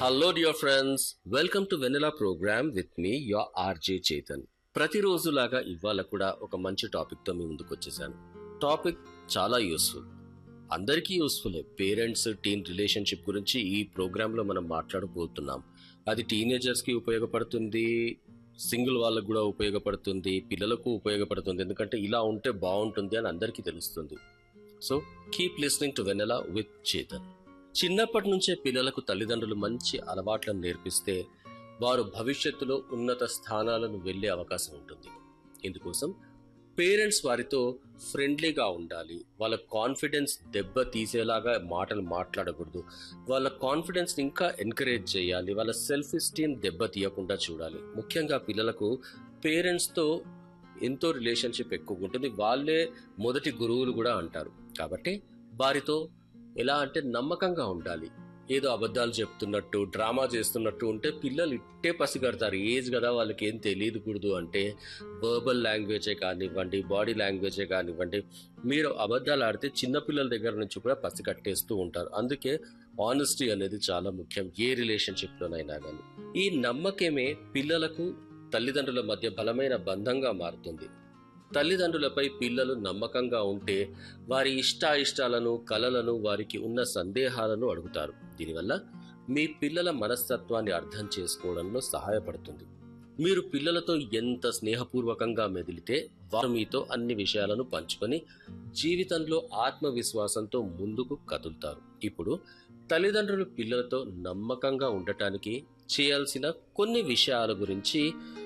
hello dear friends welcome to Vennela programme with me your RJ Chetan ప్రతిరోజులాగా ఇవాళ కూడా ఒక మంచి టాపిక్ తో మీ ముందుకు వచ్చేసాను టాపిక్ చాలా యూస్ఫుల్ అందరికీ యూస్ఫుల్ పేరెంట్స్ టీన్ రిలేషన్షిప్ గురించి ఈ ప్రోగ్రామ్ లో మనం మాట్లాడబోతున్నాం అది టీనేజర్స్ కి ఉపయోగపడుతుంది సింగిల్ వాళ్ళకు కూడా ఉపయోగపడుతుంది పిల్లలకు ఉపయోగపడుతుంది ఎందుకంటే ఇలా ఉంటే బాగుంటుంది అని అందరికీ తెలుస్తుంది so keep listening to Vennela with Chetan చిన్నప్పటి నుంచే పిల్లలకు తల్లిదండ్రులు మంచి అలవాట్లను నేర్పిస్తే వారు భవిష్యత్తులో ఉన్నత స్థానాలను వెళ్ళే అవకాశం ఉంటుంది ఇందుకోసం పేరెంట్స్ వారితో ఫ్రెండ్లీగా ఉండాలి వాళ్ళ కాన్ఫిడెన్స్ దెబ్బ తీసేలాగా మాటలు మాట్లాడకూడదు వాళ్ళ కాన్ఫిడెన్స్ ఇంకా ఎంకరేజ్ చేయాలి వాళ్ళ సెల్ఫ్ ఎస్టీమ్ దెబ్బ తీయకుండా చూడాలి ముఖ్యంగా పిల్లలకు పేరెంట్స్తో ఎంతో రిలేషన్షిప్ ఎక్కువ ఉంటుంది వాళ్ళే మొదటి గురువులు కూడా అంటారు కాబట్టి వారితో ఎలా అంటే నమ్మకంగా ఉండాలి ఏదో అబద్ధాలు చెప్తున్నట్టు డ్రామా చేస్తున్నట్టు ఉంటే పిల్లలు ఇట్టే పసిగడతారు ఏజ్ కదా వాళ్ళకి ఏం తెలియదు కూడదు అంటే వర్బల్ లాంగ్వేజే కానివ్వండి బాడీ లాంగ్వేజే కానివ్వండి మీరు అబద్ధాలు ఆడితే చిన్న పిల్లల దగ్గర నుంచి కూడా పసిగట్టేస్తూ ఉంటారు అందుకే ఆనెస్టీ అనేది చాలా ముఖ్యం ఏ రిలేషన్షిప్లోనైనా కానీ ఈ నమ్మకమే పిల్లలకు తల్లిదండ్రుల మధ్య బలమైన బంధంగా మారుతుంది తల్లిదండ్రులపై పిల్లలు నమ్మకంగా ఉంటే వారి ఇష్టాయిష్టాలను కలలను వారికి ఉన్న సందేహాలను అడుగుతారు దీనివల్ల మీ పిల్లల మనస్తత్వాన్ని అర్థం చేసుకోవడంలో సహాయపడుతుంది మీరు పిల్లలతో ఎంత స్నేహపూర్వకంగా మెదిలితే వారు మీతో అన్ని విషయాలను పంచుకొని జీవితంలో ఆత్మవిశ్వాసంతో ముందుకు కదులుతారు ఇప్పుడు తల్లిదండ్రులు పిల్లలతో నమ్మకంగా ఉండటానికి చేయాల్సిన కొన్ని విషయాల గురించి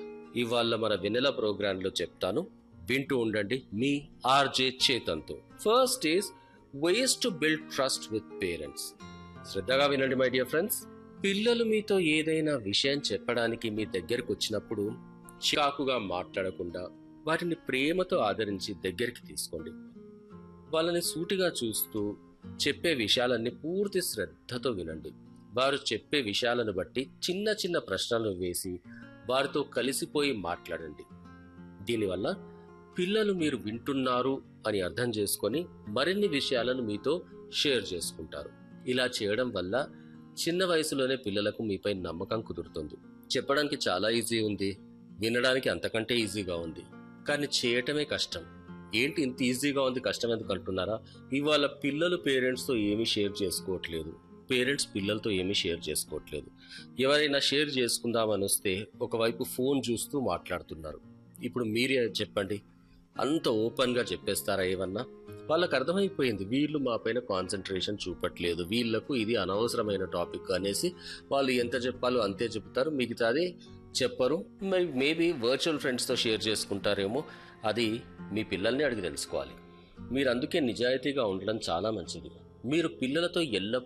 ఇవాళ మన వెనెల ప్రోగ్రాంలో చెప్తాను వింటూ ఉండండి మీ ఆర్జే చేతన్తో first is ways to build trust with parents శ్రద్ధగా వినండి మై డియర్ ఫ్రెండ్స్ పిల్లలు మీతో ఏదైనా విషయం చెప్పడానికి మీ దగ్గరకు వచ్చినప్పుడు చికాకుగా మాట్లాడకుండా వాటిని ప్రేమతో ఆదరించి దగ్గరికి తీసుకోండి వాళ్ళని సూటిగా చూస్తూ చెప్పే విషయాలన్నీ పూర్తి శ్రద్ధతో వినండి వారు చెప్పే విషయాలను బట్టి చిన్న చిన్న ప్రశ్నలు వేసి వారితో కలిసిపోయి మాట్లాడండి దీనివల్ల పిల్లలు మీరు వింటున్నారు అని అర్థం చేసుకొని మరిన్ని విషయాలను మీతో షేర్ చేసుకుంటారు ఇలా చేయడం వల్ల చిన్న వయసులోనే పిల్లలకు మీపై నమ్మకం కుదురుతుంది చెప్పడానికి చాలా ఈజీ ఉంది వినడానికి అంతకంటే ఈజీగా ఉంది కానీ చేయటమే కష్టం ఏంటి ఇంత ఈజీగా ఉంది కష్టం ఎందుకు అంటున్నారా ఇవాళ పిల్లలు పేరెంట్స్తో ఏమీ షేర్ చేసుకోవట్లేదు పేరెంట్స్ పిల్లలతో ఏమీ షేర్ చేసుకోవట్లేదు ఎవరైనా షేర్ చేసుకుందామని వస్తే ఒకవైపు ఫోన్ చూస్తూ మాట్లాడుతున్నారు ఇప్పుడు మీరే చెప్పండి అంత ఓపెన్గా చెప్పేస్తారా ఏమన్నా వాళ్ళకి అర్థమైపోయింది వీళ్ళు మా పైన కాన్సన్ట్రేషన్ చూపట్లేదు వీళ్ళకు ఇది అనవసరమైన టాపిక్ అనేసి వాళ్ళు ఎంత చెప్పాలో అంతే చెప్తారు మిగతాది చెప్పరు మరి మేబీ వర్చువల్ ఫ్రెండ్స్తో షేర్ చేసుకుంటారేమో అది మీ పిల్లల్ని అడిగి తెలుసుకోవాలి మీరు అందుకే నిజాయితీగా ఉండడం చాలా మంచిది మీరు పిల్లలతో ఎల్లప్పుడూ